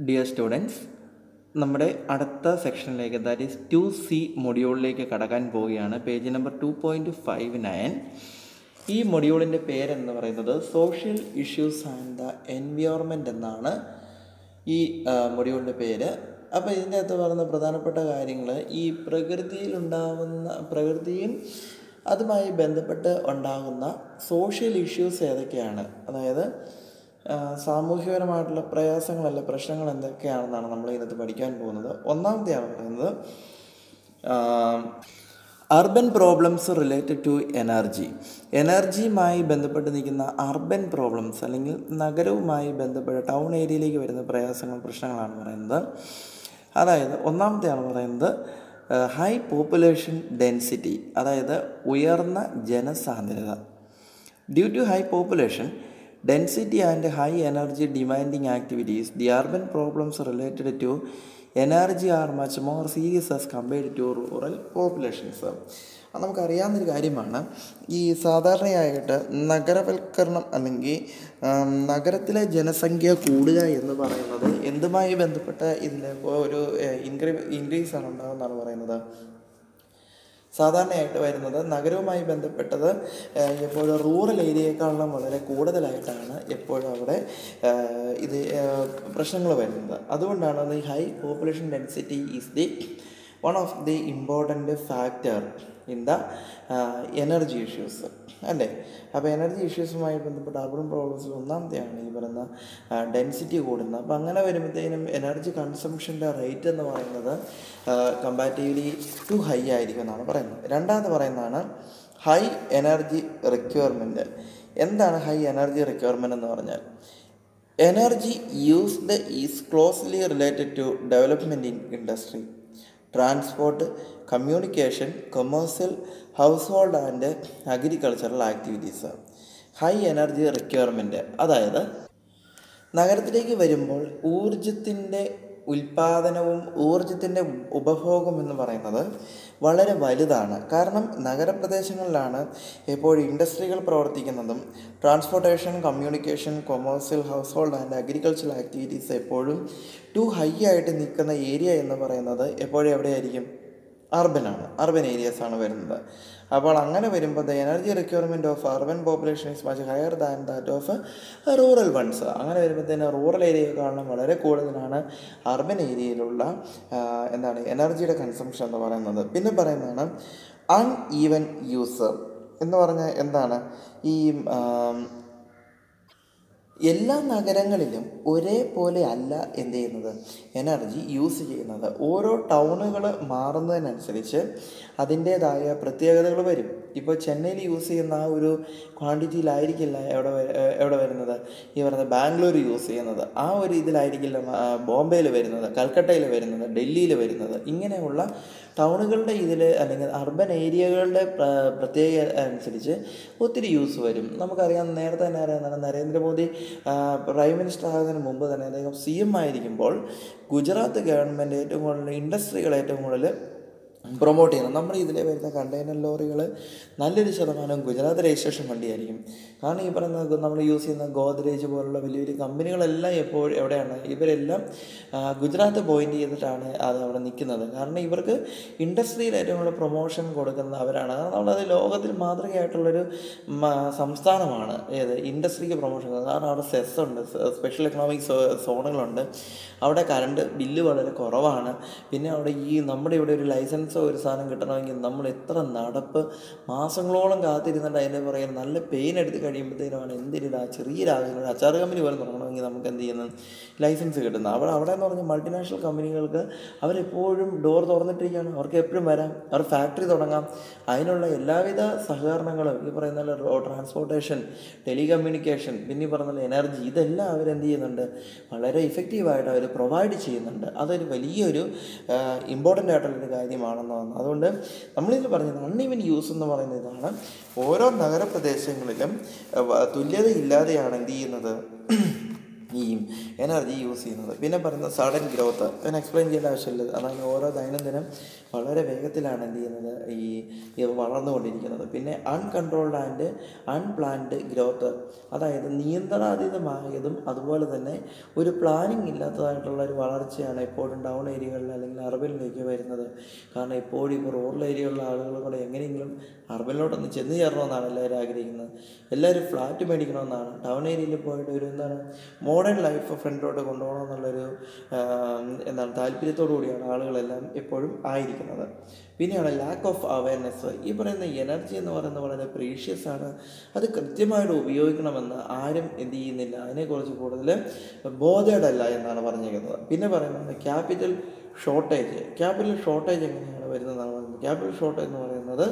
Dear students നമ്മുടെ അടുത്ത സെക്ഷനിലേക്ക് ദാറ്റ് ഈസ് ടു സി മൊഡ്യൂളിലേക്ക് കടക്കാൻ പോവുകയാണ് page number two point five nine ഈ മൊഡ്യൂളിൻ്റെ പേരെന്ന് പറയുന്നത് social issues and the environment എന്നാണ് ഈ മൊഡ്യൂളിൻ്റെ പേര് അപ്പോൾ ഇതിൻ്റെ അകത്ത് പറയുന്ന പ്രധാനപ്പെട്ട കാര്യങ്ങൾ ഈ പ്രകൃതിയിലുണ്ടാകുന്ന പ്രകൃതിയും അതുമായി ബന്ധപ്പെട്ട് ഉണ്ടാകുന്ന സോഷ്യൽ ഇഷ്യൂസ് ഏതൊക്കെയാണ് അതായത് ആ, സാമൂഹികപരമായിട്ടുള്ള പ്രയാസങ്ങളല്ല പ്രശ്നങ്ങൾ എന്തൊക്കെയാണെന്നാണ് നമ്മൾ ഇതിനകത്ത് പഠിക്കാൻ പോകുന്നത് ഒന്നാമത്തെയാണ് പറയുന്നത് urban problems related to energy എനർജിയുമായി ബന്ധപ്പെട്ട് നിൽക്കുന്ന അർബൻ പ്രോബ്ലംസ് അല്ലെങ്കിൽ നഗരവുമായി ബന്ധപ്പെട്ട ടൗൺ ഏരിയയിലേക്ക് വരുന്ന പ്രയാസങ്ങൾ പ്രശ്നങ്ങളാണ് പറയുന്നത് അതായത് ഒന്നാമത്തെയാണ് പറയുന്നത് ഹൈ പോപ്പുലേഷൻ ഡെൻസിറ്റി അതായത് ഉയർന്ന ജനസാന്ദ്രത due to high population density and high energy demanding activities the urban problems related to energy are much more serious as compared to rural populations അത് നമുക്കറിയാവുന്നൊരു കാര്യമാണ് ഈ സാധാരണയായിട്ട് നഗരവൽക്കരണം അല്ലെങ്കിൽ ആം, നഗരത്തിലെ ജനസംഖ്യ കൂടുക എന്ന് പറയുന്നത് എന്തുമായി ബന്ധപ്പെട്ട ഇതിൽ ഒരു ഇൻക്രീ ഇൻക്രീസ് ആണ് ഉണ്ടാകുന്നതാണ് പറയുന്നത് സാധാരണയായിട്ട് വരുന്നത് നഗരവുമായി ബന്ധപ്പെട്ടത് ഏഹ്, എപ്പോഴും റൂറൽ ഏരിയയെക്കാളും വളരെ കൂടുതലായിട്ടാണ് എപ്പോഴും അവിടെ ഏഹ്, ഇത് പ്രശ്നങ്ങൾ വരുന്നത് അതുകൊണ്ടാണ് ഈ high population density is the one of the important factor in the energy issues അല്ലേ അപ്പോൾ എനർജി ഇഷ്യൂസുമായി ബന്ധപ്പെട്ട അർബൻ പ്രോബ്ലംസിൽ ഒന്നാമത്തെയാണ് ഈ പറയുന്ന ഡെൻസിറ്റി കൂടുന്നത് അപ്പോൾ അങ്ങനെ വരുമ്പോഴത്തേനും എനർജി കൺസംഷൻ്റെ റേറ്റ് എന്ന് പറയുന്നത് കമ്പാരിറ്റീവ്ലി ടു ഹൈ ആയിരിക്കും എന്നാണ് പറയുന്നത് രണ്ടാമത് പറയുന്നതാണ് ഹൈ എനർജി റിക്വയർമെൻറ്റ് എന്താണ് ഹൈ എനർജി റിക്വയർമെൻറ്റ് എന്ന് പറഞ്ഞാൽ energy used is closely related to development in industry transport communication commercial household and agricultural activities high energy requirement അതായത് നഗരത്തിലേക്ക് വരുമ്പോൾ ഊർജത്തിൻ്റെ ഉൽപാദനവും ഊർജത്തിൻ്റെ ഉപഭോഗം എന്ന് പറയുന്നത് വളരെ വലുതാണ് കാരണം നഗരപ്രദേശങ്ങളിലാണ് എപ്പോഴും ഇൻഡസ്ട്രികൾ പ്രവർത്തിക്കുന്നതും transportation communication commercial household and agricultural activities എപ്പോഴും ടു ഹൈ ആയിട്ട് നിൽക്കുന്ന ഏരിയ എന്ന് പറയുന്നത് എപ്പോഴും എവിടെയായിരിക്കും അർബനാണ് അർബൻ ഏരിയാസ് ആണ് വരുന്നത് അപ്പോൾ അങ്ങനെ വരുമ്പോൾ the energy requirement of urban population is much higher than that of rural ones അങ്ങനെ വരുമ്പോഴത്തേന് റൂറൽ ഏരിയയെക്കാളും വളരെ കൂടുതലാണ് അർബൻ ഏരിയയിലുള്ള ആ, എന്താണ് എനർജിയുടെ കൺസംഷൻ എന്ന് പറയുന്നത് പിന്നെ പറയുന്നതാണ് അൺ ഈവൻ യൂസ് എന്ന് പറഞ്ഞാൽ എന്താണ് ഈ ആം, എല്ലാ നഗരങ്ങളിലും ഒരേപോലെ അല്ല എന്ത് ചെയ്യുന്നത് എനർജി യൂസ് ചെയ്യുന്നത് ഓരോ ടൗണുകൾ മാറുന്നതിനനുസരിച്ച് അതിൻ്റേതായ പ്രത്യേകതകൾ വരും ഇപ്പോൾ ചെന്നൈയിൽ യൂസ് ചെയ്യുന്ന ആ ഒരു ക്വാണ്ടിറ്റിയിലായിരിക്കില്ല എവിടെ വ- ഏഹ് എവിടെ വരുന്നത് ഈ പറയുന്നത് ബാംഗ്ലൂർ യൂസ് ചെയ്യുന്നത് ആ ഒരു ഇതിലായിരിക്കില്ല ബോംബെയിൽ വരുന്നത് കൽക്കട്ടയിൽ വരുന്നത് ഡൽഹിയിൽ വരുന്നത് ഇങ്ങനെയുള്ള ടൗണുകളുടെ ഇതിൽ അല്ലെങ്കിൽ അർബൻ ഏരിയകളുടെ പ്ര- പ്രത്യേക അനുസരിച്ച് ഒത്തിരി യൂസ് വരും നമുക്കറിയാം നേരത്തെ തന്നെ അറിയാം നരേന്ദ്രമോദി ആ, പ്രൈം മിനിസ്റ്റർ ആകുന്നതിന് മുമ്പ് തന്നെ അദ്ദേഹം സി എം ആയിരിക്കുമ്പോൾ ഗുജറാത്ത് ഗവൺമെൻറ് ഏറ്റവും കൂടുതൽ ഇൻഡസ്ട്രികൾ ഏറ്റവും കൂടുതൽ പ്രൊമോട്ട് ചെയ്യുന്നത് നമ്മുടെ ഇതിൽ വരുന്ന കണ്ടെയ്നർ ലോറികൾ നല്ലൊരു ശതമാനം ഗുജറാത്ത് രജിസ്ട്രേഷൻ വണ്ടിയായിരിക്കും കാരണം ഈ പറയുന്ന നമ്മൾ യൂസ് ചെയ്യുന്ന ഗോദ്രേജ് പോലുള്ള വലിയ വലിയ കമ്പനികളെല്ലാം എപ്പോൾ എവിടെയാണ് ഇവരെല്ലാം ആ, ഗുജറാത്ത് പോയിന്റ് ചെയ്തിട്ടാണ് അത് അവിടെ നിൽക്കുന്നത് കാരണം ഇവർക്ക് ഇൻഡസ്ട്രിയിൽ ഏറ്റവും കൂടുതൽ പ്രൊമോഷൻ കൊടുക്കുന്നത് അവരാണ് കാരണം നമ്മളത് ലോകത്തിൽ മാതൃകയായിട്ടുള്ളൊരു മ- സംസ്ഥാനമാണ് ഏത് ഇൻഡസ്ട്രിക്ക് പ്രൊമോഷൻ കാരണം അവിടെ സെസ് ഉണ്ട് സ്പെഷ്യൽ എക്കണോമിക് സോണുകളുണ്ട് അവിടെ കറണ്ട് ബില്ല് വളരെ കുറവാണ് പിന്നെ അവിടെ ഈ നമ്മുടെ ഇവിടെ ഒരു ലൈസൻസോ ഒരു സാധനം കിട്ടണമെങ്കിൽ നമ്മൾ എത്ര നടപ്പ് മാസങ്ങളോളം കാത്തിരുന്നിട്ട് അതിൻ്റെ പുറകെ നല്ല പെയിൻ എടുത്ത് കഴിയുമ്പോഴത്തേനുമാണ് എന്തിനും ആ ചെറിയ രാജ്യങ്ങൾ അച്ചാർ കമ്പനി പോലും തുടങ്ങണമെങ്കിൽ നമുക്ക് എന്ത് ചെയ്യുന്നു ലൈസൻസ് കിട്ടുന്നത് അവിടെ അവിടെ എന്ന് പറഞ്ഞാൽ മൾട്ടിനാഷണൽ കമ്പനികൾക്ക് അവരെപ്പോഴും ഡോർ തുറന്നിട്ടിരിക്കുകയാണ് അവർക്ക് എപ്പോഴും വരാം അവർ ഫാക്ടറി തുടങ്ങാം അതിനുള്ള എല്ലാവിധ സഹകരണങ്ങളും ഈ പറയുന്ന പോലെ ട്രാൻസ്പോർട്ടേഷൻ ടെലികമ്മ്യൂണിക്കേഷൻ പിന്നെ ഈ പറഞ്ഞ എനർജി ഇതെല്ലാം അവരെന്ത് ചെയ്യുന്നുണ്ട് വളരെ ഇഫക്റ്റീവായിട്ട് അവർ പ്രൊവൈഡ് ചെയ്യുന്നുണ്ട് അതൊരു വലിയൊരു ഇമ്പോർട്ടൻ്റ് ആയിട്ടുള്ളൊരു കാര്യമാണെന്ന് തോന്നുന്നു അതുകൊണ്ട് നമ്മളിതിൽ പറഞ്ഞത് അൺഇവൻ യൂസ് എന്ന് പറയുന്ന ഇതാണ് ഓരോ നഗരപ്രദേശങ്ങളിലും ആ, വ- തുല്യതയില്ലാതെയാണ് എന്ത് ചെയ്യുന്നത് ഈ എനർജി യൂസ് ചെയ്യുന്നത് പിന്നെ പറയുന്നത് സഡൻ ഗ്രോത്ത് അതിന് എക്സ്പ്ലെയിൻ ചെയ്യേണ്ട ആവശ്യമില്ല അതായത് ഓരോ ദൈനംദിനം വളരെ വേഗത്തിലാണ് എന്ത് ചെയ്യുന്നത് ഈ ഇത് വളർന്നുകൊണ്ടിരിക്കുന്നത് പിന്നെ അൺകൺട്രോൾഡ് ആൻഡ് അൺപ്ലാൻഡ് ഗ്രോത്ത് അതായത് നിയന്ത്രണാതീതമായതും അതുപോലെ തന്നെ ഒരു പ്ലാനിങ് ഇല്ലാത്തതായിട്ടുള്ള ഒരു വളർച്ചയാണ് എപ്പോഴും ടൗൺ ഏരിയകളിൽ അല്ലെങ്കിൽ അർബനിലേക്ക് വരുന്നത് കാരണം എപ്പോഴും ഇപ്പോൾ റൂറൽ ഏരിയയിലുള്ള ആളുകൾ കൂടെ എങ്ങനെയെങ്കിലും അർബനിലോട്ടൊന്ന് ചെന്ന് ചേരണമെന്നാണ് എല്ലാവരും ആഗ്രഹിക്കുന്നത് എല്ലാവരും ഫ്ലാറ്റ് മേടിക്കണമെന്നാണ് ടൗൺ ഏരിയയിൽ പോയിട്ട് ഒരു എന്താണ് മോഡേൺ ലൈഫ് ഫ്രണ്ടിലോട്ട് കൊണ്ടുപോകണം എന്നുള്ളൊരു ആം, എന്താണ് താല്പര്യത്തോടു കൂടിയാണ് ആളുകളെല്ലാം എപ്പോഴും ആയിരിക്കുന്നത് പിന്നെയാണ് ലാക്ക് ഓഫ് അവയർനെസ് ഈ പറയുന്ന എനർജി എന്ന് പറയുന്നത് വളരെ പ്രീഷ്യസ് ആണ് അത് കൃത്യമായിട്ട് ഉപയോഗിക്കണമെന്ന് ആരും എന്ത് ചെയ്യുന്നില്ല അതിനെക്കുറിച്ച് കൂടുതൽ ബോധേഡല്ല എന്നാണ് പറഞ്ഞിരിക്കുന്നത് പിന്നെ പറയുന്നത് ക്യാപിറ്റൽ ഷോർട്ടേജ് ക്യാപിറ്റൽ ഷോർട്ടേജ് എങ്ങനെയാണ് വരുന്നതെന്നാണ് പറയുന്നത് ക്യാപിറ്റൽ ഷോർട്ടേജ് എന്ന് പറയുന്നത്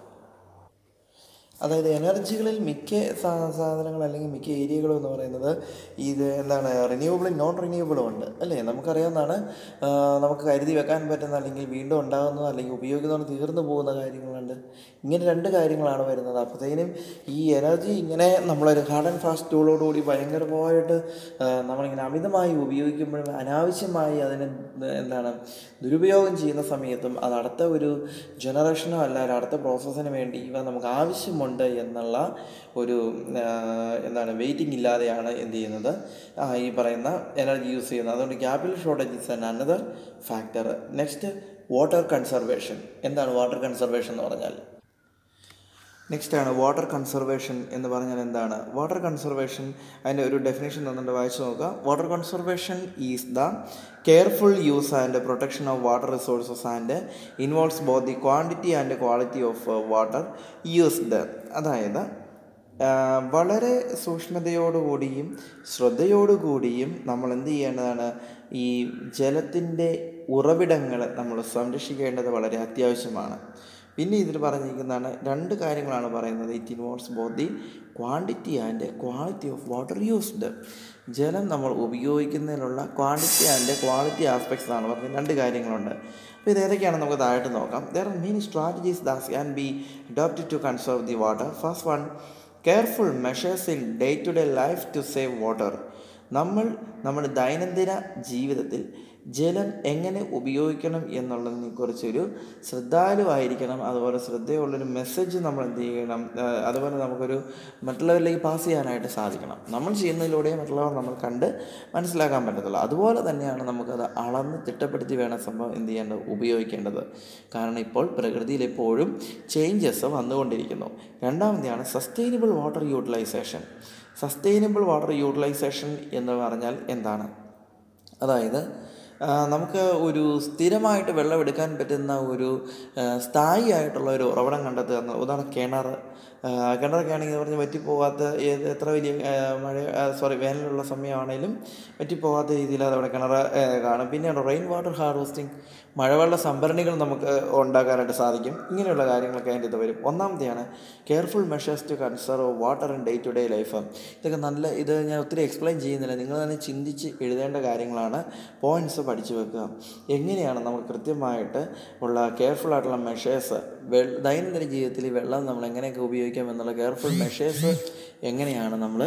അതായത് എനർജികളിൽ മിക്ക സാ സാധനങ്ങൾ അല്ലെങ്കിൽ മിക്ക ഏരിയകളും എന്ന് പറയുന്നത് ഇത് എന്താണ് റിന്യൂവബിളും നോൺ റിന്യൂവബിളും ഉണ്ട് അല്ലേ നമുക്കറിയാവുന്നതാണ് ആ, നമുക്ക് കരുതി വെക്കാൻ പറ്റുന്ന അല്ലെങ്കിൽ വീണ്ടും ഉണ്ടാകുന്ന അല്ലെങ്കിൽ ഉപയോഗിക്കുന്നതുകൊണ്ട് തീർന്നു പോകുന്ന കാര്യങ്ങളുണ്ട് ഇങ്ങനെ രണ്ട് കാര്യങ്ങളാണ് വരുന്നത് അപ്പോഴത്തേനും ഈ എനർജി ഇങ്ങനെ നമ്മളൊരു ഹാർഡ് ആൻഡ് ഫാസ്റ്റ് ടൂളോടുകൂടി ഭയങ്കരമായിട്ട് ആ, നമ്മളിങ്ങനെ അമിതമായി ഉപയോഗിക്കുമ്പോഴും അനാവശ്യമായി അതിനെ എന്താണ് ദുരുപയോഗം ചെയ്യുന്ന സമയത്തും അത് അടുത്ത ഒരു ജനറേഷനോ അല്ല ഒരു അടുത്ത പ്രോസസ്സിന് വേണ്ടി ഇവ നമുക്ക് ആവശ്യമുണ്ട് എന്നുള്ള ഒരു ആ, എന്താണ് വെയിറ്റിംഗ് ഇല്ലാതെയാണ് എന്ത് ചെയ്യുന്നത് ആ, ഈ പറയുന്ന എനർജി യൂസ് ചെയ്യുന്നത് അതുകൊണ്ട് capital shortage is an another factor next water conservation എന്താണ് വാട്ടർ കൺസർവേഷൻ എന്ന് പറഞ്ഞാൽ നെക്സ്റ്റ് ആണ് വാട്ടർ കൺസർവേഷൻ എന്ന് പറഞ്ഞാൽ എന്താണ് വാട്ടർ കൺസർവേഷൻ അതിൻ്റെ ഒരു ഡെഫിനേഷൻ തന്നിട്ട് വായിച്ചു നോക്കുക water conservation is the careful use and protection of water resources and involves both the quantity and quality of water used അതായത് ആ, വളരെ സൂക്ഷ്മതയോടുകൂടിയും ശ്രദ്ധയോടുകൂടിയും നമ്മൾ എന്ത് ചെയ്യേണ്ടതാണ് ഈ ജലത്തിൻ്റെ ഉറവിടങ്ങൾ നമ്മൾ സംരക്ഷിക്കേണ്ടത് വളരെ അത്യാവശ്യമാണ് പിന്നെ ഇതിൽ പറഞ്ഞിരിക്കുന്നതാണ് രണ്ട് കാര്യങ്ങളാണ് പറയുന്നത് it involves both the quantity and quality of water used ജലം നമ്മൾ ഉപയോഗിക്കുന്നതിനുള്ള ക്വാണ്ടിറ്റി ആൻഡ് ക്വാളിറ്റി ആസ്പെക്ട്സ് ആണ് പറഞ്ഞത് രണ്ട് കാര്യങ്ങളുണ്ട് അപ്പോൾ ഇത് ഏതൊക്കെയാണ് നമുക്ക് താഴോട്ട് നോക്കാം there are many strategies that can be adopted to conserve the water first one careful measures in day to day life to save water നമ്മൾ നമ്മുടെ ദൈനംദിന ജീവിതത്തിൽ ജലം എങ്ങനെ ഉപയോഗിക്കണം എന്നുള്ളതിനെ കുറിച്ചൊരു ശ്രദ്ധാലുവായിരിക്കണം അതുപോലെ ശ്രദ്ധയുള്ളൊരു മെസ്സേജ് നമ്മൾ എന്ത് ചെയ്യണം ആ, അതുപോലെ നമുക്കൊരു മറ്റുള്ളവരിലേക്ക് പാസ് ചെയ്യാനായിട്ട് സാധിക്കണം നമ്മൾ ചെയ്യുന്നതിലൂടെ മറ്റുള്ളവർ നമ്മൾ കണ്ട് മനസ്സിലാക്കാൻ പറ്റത്തുള്ളൂ അതുപോലെ തന്നെയാണ് നമുക്കത് അളന്ന് തിട്ടപ്പെടുത്തി വേണം സംഭവം എന്ത് ചെയ്യേണ്ടത് ഉപയോഗിക്കേണ്ടത് കാരണം ഇപ്പോൾ പ്രകൃതിയിൽ എപ്പോഴും ചേഞ്ചസ് വന്നുകൊണ്ടിരിക്കുന്നു രണ്ടാമത്തെയാണ് sustainable water utilisation sustainable water utilisation എന്ന് പറഞ്ഞാൽ എന്താണ് അതായത് ആ, നമുക്ക് ഒരു സ്ഥിരമായിട്ട് വെള്ളം എടുക്കാൻ പറ്റുന്ന ഒരു ആ, സ്ഥായിയായിട്ടുള്ള ഒരു ഉറവിടം കണ്ടെത്തുക എന്ന് ഉദാഹരണം കിണർ ആ, കിണറൊക്കെ ആണെങ്കിൽ പറഞ്ഞ് വറ്റിപ്പോകാത്ത ഏത് എത്ര വലിയ ആ, മഴ സോറി വേനലുള്ള സമയമാണെങ്കിലും വറ്റിപ്പോകാത്ത രീതിയിൽ അതവിടെ കിണർ ആ, കാണും പിന്നെയാണ് റെയിൻ വാട്ടർ ഹാർവെസ്റ്റിംഗ് മഴവെള്ള സംഭരണികൾ നമുക്ക് ഉണ്ടാക്കാനായിട്ട് സാധിക്കും ഇങ്ങനെയുള്ള കാര്യങ്ങളൊക്കെ അതിൻ്റെ ഇത് വരും ഒന്നാമത്തെയാണ് careful measures to conserve water in day to day life ഇതൊക്കെ നല്ല ഇത് ഞാൻ ഒത്തിരി എക്സ്പ്ലെയിൻ ചെയ്യുന്നില്ല നിങ്ങൾ തന്നെ ചിന്തിച്ച് എഴുതേണ്ട കാര്യങ്ങളാണ് പോയിൻറ്റ്സ് പഠിച്ചു വെക്കുക എങ്ങനെയാണ് നമുക്ക് കൃത്യമായിട്ട് ഉള്ള കെയർഫുൾ ആയിട്ടുള്ള മെഷേഴ്സ് വെ ദൈനംദിന ജീവിതത്തിൽ ഈ വെള്ളം നമ്മൾ എങ്ങനെയൊക്കെ ഉപയോഗിക്കാം എന്നുള്ള കെയർഫുൾ മെഷേഴ്സ് എങ്ങനെയാണ് നമ്മൾ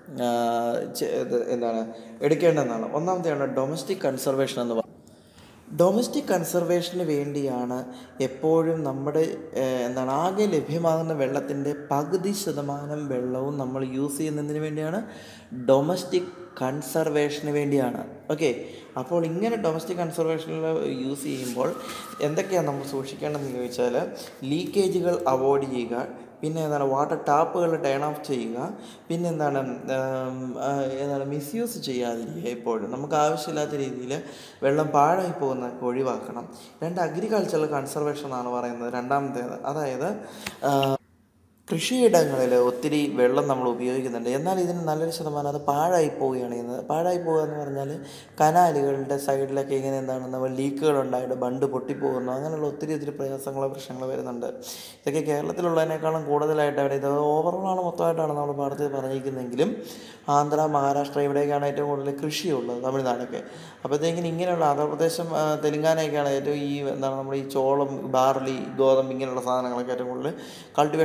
എന്താണ് എടുക്കേണ്ടതെന്നാണ് ഒന്നാമത്തെയാണ് ഡൊമസ്റ്റിക് കൺസർവേഷൻ എന്ന് പറയുന്നത് ഡൊമസ്റ്റിക് കൺസർവേഷന് വേണ്ടിയാണ് എപ്പോഴും നമ്മുടെ ഏഹ്, എന്താണ് ആകെ ലഭ്യമാകുന്ന വെള്ളത്തിൻ്റെ പകുതി ശതമാനം വെള്ളവും നമ്മൾ യൂസ് ചെയ്യുന്നതിന് വേണ്ടിയാണ് ഡൊമസ്റ്റിക് കൺസർവേഷന് വേണ്ടിയാണ് ഓക്കെ അപ്പോൾ ഇങ്ങനെ ഡൊമസ്റ്റിക് കൺസർവേഷനിൽ യൂസ് ചെയ്യുമ്പോൾ എന്തൊക്കെയാണ് നമ്മൾ സൂക്ഷിക്കേണ്ടതെന്ന് ചോദിച്ചാൽ ലീക്കേജുകൾ അവോയ്ഡ് ചെയ്യുക പിന്നെ എന്താണ് വാട്ടർ ടാപ്പുകൾ ടേൺ ഓഫ് ചെയ്യുക പിന്നെ എന്താണ് ഉം, ആ, എന്താണ് മിസ്യൂസ് ചെയ്യാതിരിക്കുക എപ്പോഴും നമുക്ക് ആവശ്യമില്ലാത്ത രീതിയിൽ വെള്ളം പാഴായി പോകുന്നതൊക്കെ ഒഴിവാക്കണം രണ്ട് അഗ്രികൾച്ചറൽ കൺസർവേഷൻ എന്നാണ് പറയുന്നത് രണ്ടാമത്തേത് അതായത് ആ, കൃഷിയിടങ്ങളിൽ ഒത്തിരി വെള്ളം നമ്മൾ ഉപയോഗിക്കുന്നുണ്ട് എന്നാൽ ഇതിന് നല്ലൊരു ശതമാനം അത് പാഴായി പോവുകയാണ് ചെയ്യുന്നത് പാഴായി പോകുക എന്ന് പറഞ്ഞാൽ കനാലുകളുടെ സൈഡിലൊക്കെ ഇങ്ങനെ എന്താണ് നമ്മൾ ലീക്കുകൾ ഉണ്ടായിട്ട് ബണ്ട് പൊട്ടിപ്പോകുന്നു അങ്ങനെയുള്ള ഒത്തിരി ഒത്തിരി പ്രയാസങ്ങളോ പ്രശ്നങ്ങളോ വരുന്നുണ്ട് ഇതൊക്കെ കേരളത്തിലുള്ളതിനേക്കാളും കൂടുതലായിട്ട് അവിടെ ഇത് ഓവറോളാണ് മൊത്തമായിട്ടാണ് നമ്മൾ പാടത്തിൽ പറഞ്ഞിരിക്കുന്നതെങ്കിലും ആന്ധ്ര മഹാരാഷ്ട്ര ഇവിടെയൊക്കെയാണ് ഏറ്റവും കൂടുതൽ കൃഷിയുള്ളത് തമിഴ്നാടൊക്കെ അപ്പോഴത്തേക്കിന് ഇങ്ങനെയുള്ള ആന്ധ്രാപ്രദേശം ആ, തെലുങ്കാനയൊക്കെയാണ് ഏറ്റവും ഈ എന്താണ് നമ്മുടെ ഈ ചോളം ബാർലി ഗോതമ്പ് ഇങ്ങനെയുള്ള സാധനങ്ങളൊക്കെ ഏറ്റവും കൂടുതൽ കൾട്ടിവേഷൻ നടക്കുന്നത്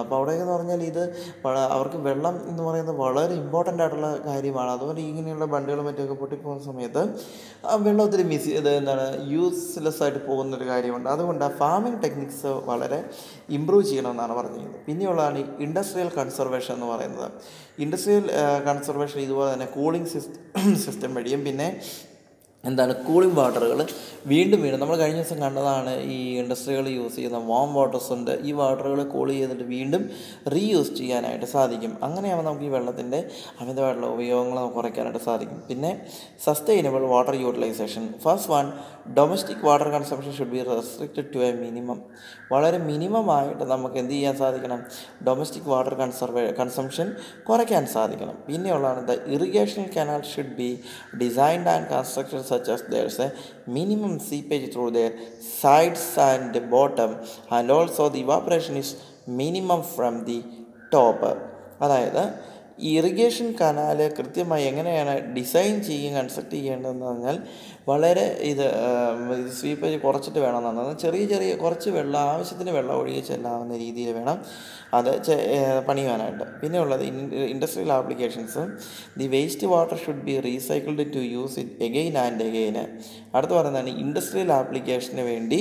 അപ്പോൾ അവിടെയെന്ന് പറഞ്ഞാൽ ഇത് വള- അവർക്ക് വെള്ളം എന്ന് പറയുന്നത് വളരെ ഇമ്പോർട്ടൻ്റ് ആയിട്ടുള്ള കാര്യമാണ് അതുകൊണ്ട് ഇങ്ങനെയുള്ള ബണ്ടുകളും മറ്റൊക്കെ പൊട്ടിപ്പോകുന്ന സമയത്ത് ആ വെള്ളം ഒത്തിരി മിസ് ഇത് എന്താണ് യൂസ്ലെസ് ആയിട്ട് പോകുന്നൊരു കാര്യമുണ്ട് അതുകൊണ്ട് ആ ഫാമിംഗ് ടെക്നിക്സ് വളരെ ഇമ്പ്രൂവ് ചെയ്യണമെന്നാണ് പറഞ്ഞിരിക്കുന്നത് പിന്നെയുള്ളതാണ് ഇൻഡസ്ട്രിയൽ കൺസർവേഷൻ എന്ന് പറയുന്നത് ഇൻഡസ്ട്രിയൽ കൺസർവേഷൻ ഇതുപോലെ തന്നെ കൂളിംഗ് സിസ്റ്റം സിസ്റ്റം വഴിയും പിന്നെ എന്താണ് കൂളിംഗ് വാട്ടറുകൾ വീണ്ടും വീണ്ടും നമ്മൾ കഴിഞ്ഞ ദിവസം കണ്ടതാണ് ഈ ഇൻഡസ്ട്രികൾ യൂസ് ചെയ്യുന്ന വാം വാട്ടേഴ്സ് ഉണ്ട് ഈ വാട്ടറുകൾ കൂൾ ചെയ്തിട്ട് വീണ്ടും റീയൂസ് ചെയ്യാനായിട്ട് സാധിക്കും അങ്ങനെയാകുമ്പോൾ നമുക്ക് ഈ വെള്ളത്തിൻ്റെ അമിതമായിട്ടുള്ള ഉപയോഗങ്ങൾ നമുക്ക് കുറയ്ക്കാനായിട്ട് സാധിക്കും പിന്നെ sustainable water utilisation first one domestic water consumption should be restricted to a minimum വളരെ മിനിമം ആയിട്ട് നമുക്ക് എന്ത് ചെയ്യാൻ സാധിക്കണം ഡൊമസ്റ്റിക് വാട്ടർ കൺസർവേ കൺസംഷൻ കുറയ്ക്കാൻ സാധിക്കണം പിന്നെയുള്ളതാണ് the irrigation canal should be designed and construction such as there's a minimum seepage through their sides and bottom and also the evaporation is minimum from the top അതായത് ഈ irrigation canal കൃത്യമായി എങ്ങനെയാണ് design ചെയ്യുകയും construct ചെയ്യേണ്ടതെന്ന് പറഞ്ഞാൽ വളരെ ഇത് സ്വീപ്പേജ് കുറച്ചിട്ട് വേണമെന്നാണ് അതായത് ചെറിയ ചെറിയ കുറച്ച് വെള്ളം ആവശ്യത്തിന് വെള്ളം ഒഴുകി ചെല്ലാവുന്ന രീതിയിൽ വേണം അത് ചെ- ഏഹ് പണിയുവാനായിട്ട് പിന്നെ ഉള്ളത് industrial applications the waste water should be recycled to use it again and again അടുത്ത് പറയുന്നതാണ് ഇൻഡസ്ട്രിയൽ ആപ്ലിക്കേഷന് വേണ്ടി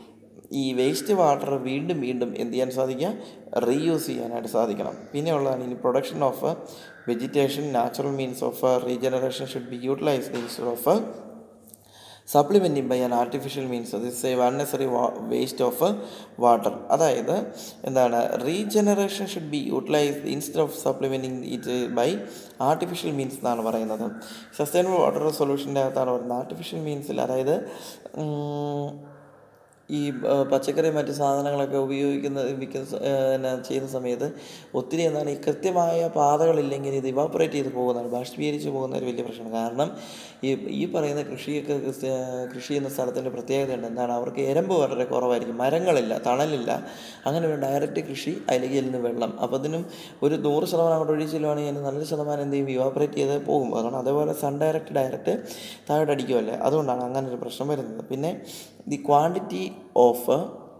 ഈ വേസ്റ്റ് വാട്ടർ വീണ്ടും വീണ്ടും എന്ത് ചെയ്യാൻ സാധിക്കുക റീയൂസ് ചെയ്യാനായിട്ട് സാധിക്കണം പിന്നെ ഉള്ളതാണ് ഇനി production of vegetation natural means of regeneration should be utilised instead of supplementing by an artificial means this save unnecessary waste of water അതായത് എന്താണ് regeneration should be utilised instead of supplementing it by artificial means എന്നാണ് പറയുന്നത് sustainable water സൊല്യൂഷൻ്റെ അകത്താണ് പറയുന്നത് artificial മീൻസിൽ അതായത് ഉം, ഈ ആ, പച്ചക്കറി മറ്റ് സാധനങ്ങളൊക്കെ ഉപയോഗിക്കുന്ന വിൽക്കുന്ന സ- ആ, എന്നാ ചെയ്യുന്ന സമയത്ത് ഒത്തിരി എന്താണ് ഈ കൃത്യമായ പാതകളില്ലെങ്കിൽ ഇത് ഇവാപ്പറേറ്റ് ചെയ്ത് പോകുന്നതാണ് ബാഷ്പീകരിച്ച് പോകുന്ന ഒരു വലിയ പ്രശ്നമാണ് കാരണം ഈ ഈ പറയുന്ന കൃഷിയൊക്കെ കൃഷി- കൃഷി ചെയ്യുന്ന സ്ഥലത്തിൻ്റെ പ്രത്യേകതയുണ്ട് എന്താണ് അവർക്ക് എരമ്പ് വളരെ കുറവായിരിക്കും മരങ്ങളില്ല തണലില്ല അങ്ങനെ ഒരു ഡയറക്റ്റ് കൃഷി അല്ലെങ്കിൽ നിന്ന് വെള്ളം അപ്പോൾ അതിനും ഒരു നൂറ് ശതമാനം അങ്ങോട്ട് ഒഴിച്ച് ചെല്ലുവാണെങ്കിൽ അതിന് നല്ലൊരു ശതമാനം എന്ത് ചെയ്യും ഇവാപ്പറേറ്റ് ചെയ്ത് പോകും അതുകൊണ്ട് അതേപോലെ സൺ ഡയറക്റ്റ് ഡയറക്റ്റ് താഴോട്ട് അടിക്കുമല്ലേ അതുകൊണ്ടാണ് അങ്ങനെ ഒരു പ്രശ്നം വരുന്നത് പിന്നെ the quantity of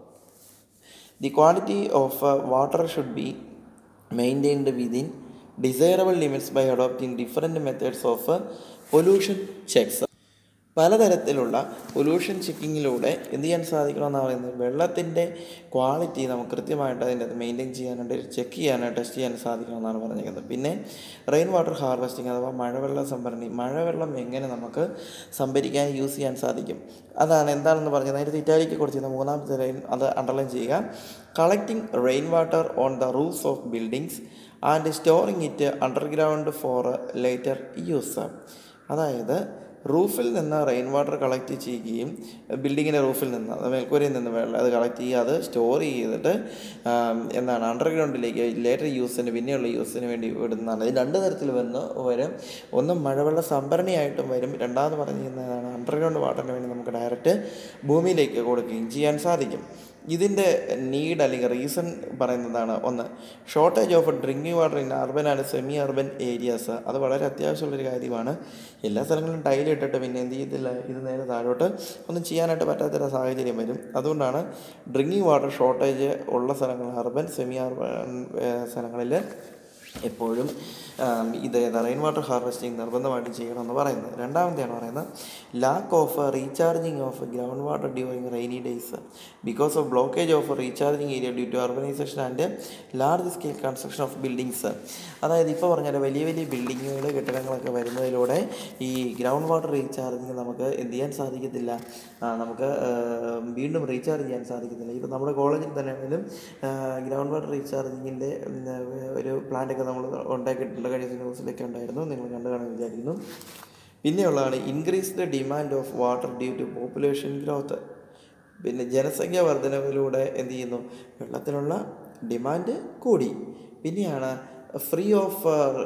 the quantity of water should be maintained within desirable limits by adopting different methods of pollution checks പലതരത്തിലുള്ള പൊല്യൂഷൻ ചെക്കിങ്ങിലൂടെ എന്ത് ചെയ്യാൻ സാധിക്കണമെന്നാണ് പറയുന്നത് വെള്ളത്തിൻ്റെ ക്വാളിറ്റി നമുക്ക് കൃത്യമായിട്ട് അതിൻ്റെ അത് മെയിൻറ്റെയിൻ ചെയ്യാനായിട്ട് ചെക്ക് ചെയ്യാനായിട്ട് ടെസ്റ്റ് ചെയ്യാൻ സാധിക്കണമെന്നാണ് പറഞ്ഞിരിക്കുന്നത് പിന്നെ റെയിൻ വാട്ടർ ഹാർവെസ്റ്റിംഗ് അഥവാ മഴവെള്ള സംഭരണി മഴവെള്ളം എങ്ങനെ നമുക്ക് സംഭരിക്കാൻ യൂസ് ചെയ്യാൻ സാധിക്കും അതാണ് എന്താണെന്ന് പറഞ്ഞത് അതിൻ്റെ ഇറ്റാലിക്ക് കൊടുത്തിരുന്ന മൂന്നാമത്തെ ലൈൻ അത് അണ്ടർലൈൻ ചെയ്യുക collecting rain water on the roofs of buildings and storing it underground for later use അതായത് റൂഫിൽ നിന്ന് റെയിൻ വാട്ടർ കളക്ട് ചെയ്യുകയും ബിൽഡിങ്ങിൻ്റെ റൂഫിൽ നിന്ന് അത് മേൽക്കൂരയിൽ നിന്ന് വെള്ളം അത് കളക്ട് ചെയ്യുക അത് സ്റ്റോർ ചെയ്തിട്ട് ആം, എന്താണ് അണ്ടർഗ്രൗണ്ടിലേക്ക് ലേറ്റർ യൂസിന് പിന്നെയുള്ള യൂസിന് വേണ്ടി വിടുന്നതാണ് ഇത് രണ്ട് തരത്തിൽ വന്ന് വരും ഒന്ന് മഴവെള്ള സംഭരണിയായിട്ടും വരും രണ്ടാമത് പറഞ്ഞിരുന്നതാണ് അണ്ടർഗ്രൗണ്ട് വാട്ടറിന് വേണ്ടി നമുക്ക് ഡയറക്റ്റ് ഭൂമിയിലേക്ക് കൊടുക്കുകയും ചെയ്യാൻ സാധിക്കും ഇതിൻ്റെ നീഡ് അല്ലെങ്കിൽ റീസൺ പറയുന്നതാണ് ഒന്ന് shortage of drinking water in urban and semi urban areas അത് വളരെ അത്യാവശ്യമുള്ളൊരു കാര്യമാണ് എല്ലാ സ്ഥലങ്ങളിലും ടൈൽ ഇട്ടിട്ട് പിന്നെ എന്ത് ചെയ്യത്തില്ല ഇത് നേരെ താഴോട്ട് ഒന്നും ചെയ്യാനായിട്ട് പറ്റാത്തൊരു സാഹചര്യം വരും അതുകൊണ്ടാണ് ഡ്രിങ്കിങ് വാട്ടർ ഷോർട്ടേജ് ഉള്ള സ്ഥലങ്ങൾ അർബൻ സെമി അർബൻ സ്ഥലങ്ങളിൽ എപ്പോഴും ആം, ഇത് റെയിൻ വാട്ടർ ഹാർവെസ്റ്റിംഗ് നിർബന്ധമായിട്ടും ചെയ്യണമെന്ന് പറയുന്നത് രണ്ടാമത്തെയാണ് പറയുന്നത് lack of recharging of ground water during rainy days because of blockage of recharging area due to urbanisation and large scale construction of buildings അതായത് ഇപ്പോൾ പറഞ്ഞാൽ വലിയ വലിയ ബിൽഡിങ്ങുകൾ കെട്ടിടങ്ങളൊക്കെ വരുന്നതിലൂടെ ഈ ഗ്രൗണ്ട് വാട്ടർ റീചാർജിങ് നമുക്ക് എന്ത് ചെയ്യാൻ സാധിക്കത്തില്ല ആ, നമുക്ക് ആ, വീണ്ടും റീചാർജ് ചെയ്യാൻ സാധിക്കത്തില്ല ഇപ്പോൾ നമ്മുടെ കോളേജിൽ തന്നെ ആണെങ്കിലും ഗ്രൗണ്ട് വാട്ടർ റീചാർജിങ്ങിൻ്റെ ഒരു പ്ലാന്റൊക്കെ നമ്മൾ ഉണ്ടാക്കിയിട്ടുണ്ട് കഴിഞ്ഞ ന്യൂസിലൊക്കെ ഉണ്ടായിരുന്നു നിങ്ങൾ കണ്ടു കാണാൻ വിചാരിക്കുന്നു പിന്നെയുള്ളതാണ് increased demand of water due to population growth പിന്നെ ജനസംഖ്യ വർധനവിലൂടെ എന്ത് ചെയ്യുന്നു വെള്ളത്തിനുള്ള ഡിമാൻഡ് കൂടി പിന്നെയാണ് free of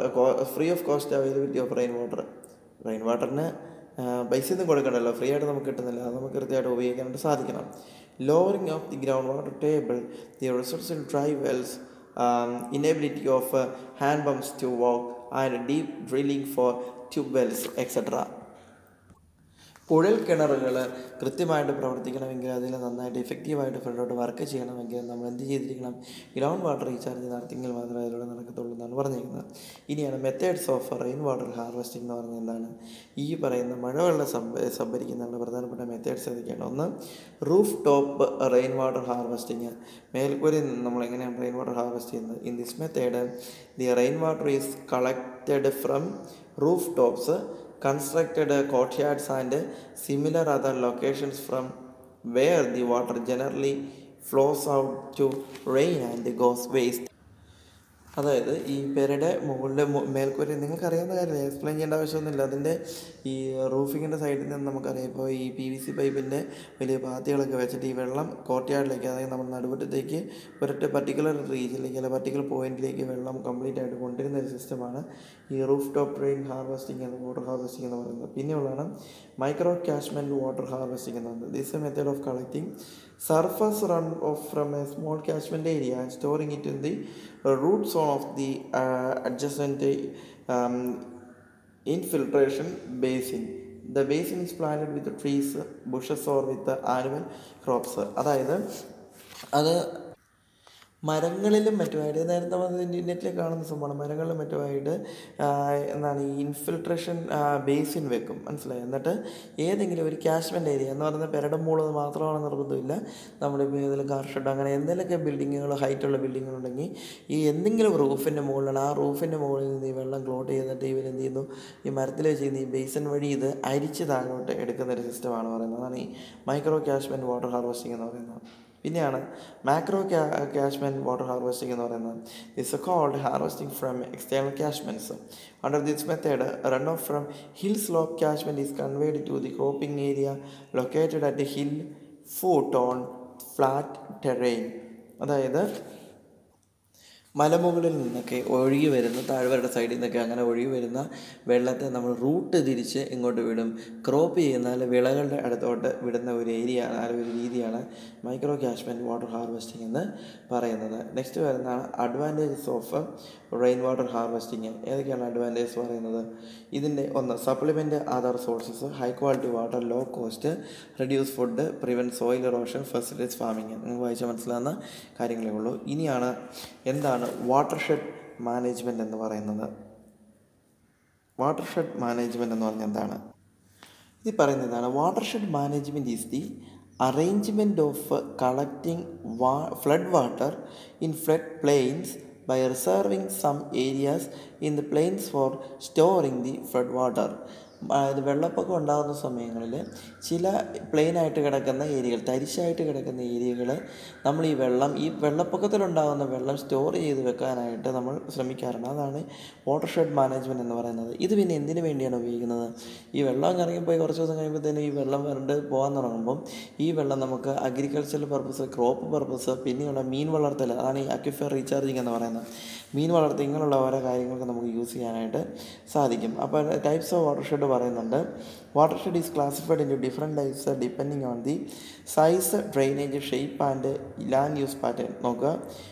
free of cost availability of rain water rain വാട്ടറിന് പൈസയൊന്നും കൊടുക്കണ്ടല്ലോ ഫ്രീ ആയിട്ട് നമുക്ക് കിട്ടുന്നില്ല അത് നമുക്ക് കൃത്യമായിട്ട് ഉപയോഗിക്കാനായിട്ട് സാധിക്കണം lowering of the ground water table the resource in dry wells inability of hand pumps to work and deep drilling for tube wells etcetera കുഴൽ കിണറുകൾ കൃത്യമായിട്ട് പ്രവർത്തിക്കണമെങ്കിൽ അതിൽ നന്നായിട്ട് ഇഫക്റ്റീവായിട്ട് ഫ്രണ്ടോട്ട് വർക്ക് ചെയ്യണമെങ്കിൽ നമ്മൾ എന്ത് ചെയ്തിരിക്കണം ഗ്രൗണ്ട് വാട്ടർ റീചാർജ് നടത്തിയെങ്കിൽ മാത്രമേ അതിലൂടെ നടക്കത്തുള്ളൂ എന്നാണ് പറഞ്ഞിരിക്കുന്നത് ഇനിയാണ് methods of rain water harvesting എന്ന് പറഞ്ഞാൽ എന്താണ് ഈ പറയുന്ന മഴവെള്ളം സംഭ സംഭരിക്കുന്നതിനുള്ള പ്രധാനപ്പെട്ട മെത്തേഡ്സ് ഏതൊക്കെയാണ് ഒന്ന് roof top rain water harvesting മേൽക്കൂരയിൽ നിന്ന് നമ്മൾ എങ്ങനെയാണ് റെയിൻ വാട്ടർ ഹാർവെസ്റ്റ് ചെയ്യുന്നത് in this method the rain water is collected from roof tops constructed uh, courtyards and similar other locations from where the water generally flows out to rain and goes waste അതായത് ഈ പെരയുടെ മുകളിലെ മേൽക്കൂര നിങ്ങൾക്ക് അറിയാവുന്ന കാര്യമില്ല explain ചെയ്യേണ്ട ആവശ്യമൊന്നുമില്ല അതിൻ്റെ ഈ റൂഫിങ്ങിൻ്റെ സൈഡിൽ നിന്ന് നമുക്കറിയാം ഇപ്പോൾ ഈ പി വി സി പൈപ്പിൻ്റെ വലിയ പാത്തികളൊക്കെ വെച്ചിട്ട് ഈ വെള്ളം കോർട്ട്യാർഡിലേക്ക് അതായത് നമ്മൾ നടുവറ്റത്തേക്ക് ഒരൊറ്റ പർട്ടിക്കുലർ റീജിയനിലേക്ക് അല്ലെങ്കിൽ പർട്ടിക്കുലർ പോയിന്റിലേക്ക് വെള്ളം കംപ്ലീറ്റ് ആയിട്ട് കൊണ്ടുവരുന്ന ഒരു സിസ്റ്റമാണ് ഈ റൂഫ് ടോപ്പ് ഡ്രെയിൻ ഹാർവെസ്റ്റിംഗ് എന്ന് വാട്ടർ ഹാർവെസ്റ്റിംഗ് എന്ന് പറയുന്നത് പിന്നെയുള്ളതാണ് മൈക്രോ ക്യാഷ്മെൻറ്റ് വാട്ടർ ഹാർവെസ്റ്റിംഗ് എന്ന് പറയുന്നത് this a method of collecting surface run off from a small catchment area and storing it in the uh, root zone of the uh, adjacent um, infiltration basin. The basin is planted with trees, bushes or with animal crops. അതായത് അത് മരങ്ങളിലും മറ്റുമായിട്ട് നേരത്തെ നമ്മൾ നെറ്റിൽ കാണുന്ന സംഭവമാണ് മരങ്ങളിലും മറ്റുമായിട്ട് ആ, എന്താണ് ഈ ഇൻഫിൽട്രേഷൻ ബേസിൻ വെക്കും മനസ്സിലായി എന്നിട്ട് ഏതെങ്കിലും ഒരു ക്യാഷ്മെൻ്റ് ഏരിയ എന്ന് പറയുന്ന പെരടം മൂളത് മാത്രമാണ് നിർബന്ധമില്ല നമ്മളിപ്പോൾ ഏതെങ്കിലും കാർ ഷെഡ് അങ്ങനെ എന്തെങ്കിലുമൊക്കെ ബിൽഡിങ്ങുകൾ ഹൈറ്റുള്ള ബിൽഡിങ്ങുകൾ ഉണ്ടെങ്കിൽ ഈ എന്തെങ്കിലും റൂഫിൻ്റെ മുകളിലാണ് ആ റൂഫിൻ്റെ മുകളിൽ നിന്ന് ഈ വെള്ളം ക്ലോട്ട് ചെയ്തിട്ട് ഇവരെന്ത് ചെയ്യുന്നു ഈ മരത്തിൽ വെച്ച് ചെയ്യുന്ന ഈ ബേസിൻ വഴി ഇത് അരിച്ച് താഴോട്ട് എടുക്കുന്ന ഒരു സിസ്റ്റമാണ് പറയുന്നത് അതാണ് ഈ മൈക്രോ ക്യാഷ്മെൻറ്റ് വാട്ടർ ഹാർവെസ്റ്റിംഗ് എന്ന് പറയുന്നത് പിന്നെയാണ് മാക്രോ ക്യാഷ്മെൻറ്റ് വാട്ടർ ഹാർവെസ്റ്റിംഗ് എന്ന് പറയുന്നത് it's called harvesting from external catchments under this method run off from hill slope catchment is conveyed to the cropping area located at hill foot on flat terrain അതായത് മലമുകളിൽ നിന്നൊക്കെ ഒഴുകി വരുന്ന താഴ്വരയുടെ സൈഡിൽ നിന്നൊക്കെ അങ്ങനെ ഒഴുകി വരുന്ന വെള്ളത്തെ നമ്മൾ റൂട്ട് തിരിച്ച് ഇങ്ങോട്ട് വിടും ക്രോപ്പ് ചെയ്യുന്ന അല്ലെ വിളകളുടെ അടുത്തോട്ട് വിടുന്ന ഒരു ഏരിയ അല്ലെങ്കിൽ ഒരു രീതിയാണ് മൈക്രോ ക്യാഷ്മെൻറ്റ് വാട്ടർ ഹാർവെസ്റ്റിംഗ് എന്ന് പറയുന്നത് നെക്സ്റ്റ് വരുന്നതാണ് advantages of rain water harvesting ഏതൊക്കെയാണ് അഡ്വാൻറ്റേജസ് പറയുന്നത് ഇതിൻ്റെ ഒന്ന് supplement other sources high quality water low cost reduce food prevent soil erosion facilities farming നിങ്ങൾക്ക് വായിച്ചാൽ മനസ്സിലാകുന്ന കാര്യങ്ങളേ ഉള്ളൂ ഇനിയാണ് എന്താണ് വാട്ടർ ഷെഡ് മാനേജ്മെൻറ്റ് എന്ന് പറയുന്നത് വാട്ടർ ഷെഡ് മാനേജ്മെൻറ്റ് എന്ന് പറഞ്ഞാൽ എന്താണ് ഇത് പറയുന്നതാണ് watershed management is the arrangement of collecting വാ flood water in flood plains by reserving some areas in the plains for storing the flood water അതായത് വെള്ളപ്പൊക്കം ഉണ്ടാകുന്ന സമയങ്ങളിൽ ചില പ്ലെയിനായിട്ട് കിടക്കുന്ന ഏരിയകൾ തരിശായിട്ട് കിടക്കുന്ന ഏരിയകൾ നമ്മൾ ഈ വെള്ളം ഈ വെള്ളപ്പൊക്കത്തിലുണ്ടാകുന്ന വെള്ളം സ്റ്റോർ ചെയ്ത് വെക്കാനായിട്ട് നമ്മൾ ശ്രമിക്കാറുണ്ട് അതാണ് വാട്ടർ ഷെഡ് മാനേജ്മെൻറ്റ് എന്ന് പറയുന്നത് ഇത് പിന്നെ എന്തിനു വേണ്ടിയാണ് ഉപയോഗിക്കുന്നത് ഈ വെള്ളം ഇറങ്ങിപ്പോയി കുറച്ച് ദിവസം കഴിയുമ്പോഴത്തേനും ഈ വെള്ളം വരണ്ട് പോകാൻ തുടങ്ങുമ്പം ഈ വെള്ളം നമുക്ക് അഗ്രികൾച്ചറൽ പർപ്പസ് ക്രോപ്പ് പർപ്പസ് പിന്നെയുള്ള മീൻ വളർത്തൽ അതാണ് ഈ അക്വിഫയർ റീചാർജിങ് എന്ന് പറയുന്നത് മീൻ വളർത്തൽ ഇങ്ങനെയുള്ള ഓരോ കാര്യങ്ങൾക്ക് നമുക്ക് യൂസ് ചെയ്യാനായിട്ട് സാധിക്കും അപ്പോൾ ടൈപ്സ് ഓഫ് വാട്ടർ ഷെഡ് പറയുന്നുണ്ട് watershed is classified in different types depending on the size drainage shape and land use pattern നോക്കുക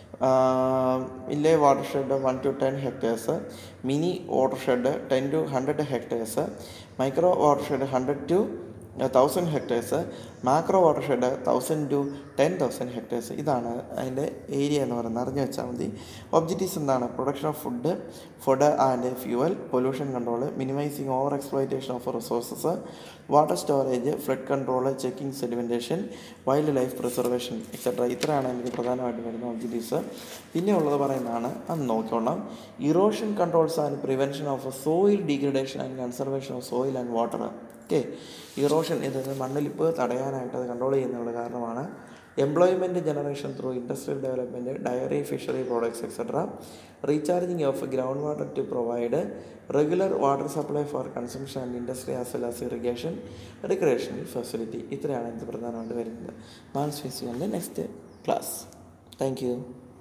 ഇല്ലേ watershed one to ten hectares mini watershed ten to hundred hectares micro watershed hundred to thousand hectares macro watershed thousand to ten thousand hectares ഇതാണ് അതിൻ്റെ area എന്ന് പറയുന്നത് അറിഞ്ഞു വെച്ചാൽ മതി objectives എന്താണ് production of food food and fuel pollution control minimising over exploitation of resources water storage flood control checking sedimentation wild life preservation etcetera ഇത്രയാണ് എനിക്ക് പ്രധാനമായിട്ട് വരുന്ന ഒബ്ജക്റ്റീവ്സ് പിന്നെ ഉള്ളത് പറയുന്നതാണ് അന്ന് നോക്കിക്കോളാം erosion controls and prevention of soil degradation and conservation of soil and water okay erosion ഇത് മണ്ണൊലിപ്പ് തടയാനായിട്ട് അത് കൺട്രോൾ ചെയ്യുന്നതിനുള്ള കാരണമാണ് employment generation through industrial development dairy fishery products etcetera recharging of ground water to provide regular water supply for consumption and industry as well as irrigation recreation facility ഇത്രയാണ് ഇത് പ്രധാനമായിട്ട് വരുന്നത് മാൻസ് ഫേസ് നെക്സ്റ്റ് ക്ലാസ് താങ്ക് യു